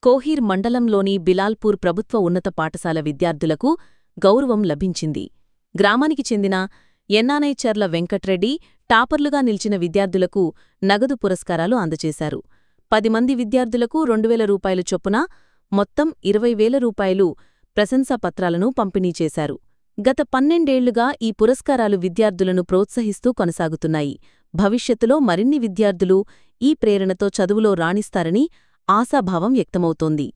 కోహీర్ మండలంలోని బిలాల్పూర్ ప్రభుత్వ ఉన్నత పాఠశాల విద్యార్థులకు గౌరవం లభించింది గ్రామానికి చెందిన ఎన్నానైచర్ల వెంకట్రెడ్డి టాపర్లుగా నిలిచిన విద్యార్థులకు నగదు పురస్కారాలు అందజేశారు పది మంది విద్యార్థులకు రెండువేల రూపాయలు చొప్పున మొత్తం ఇరవై వేల రూపాయలు ప్రశంసాపత్రాలను పంపిణీ చేశారు గత పన్నెండేళ్లుగా ఈ పురస్కారాలు విద్యార్థులను ప్రోత్సహిస్తూ కొనసాగుతున్నాయి భవిష్యత్తులో మరిన్ని విద్యార్థులు ఈ ప్రేరణతో చదువులో రాణిస్తారని ఆశాభావం వ్యక్తమవుతోంది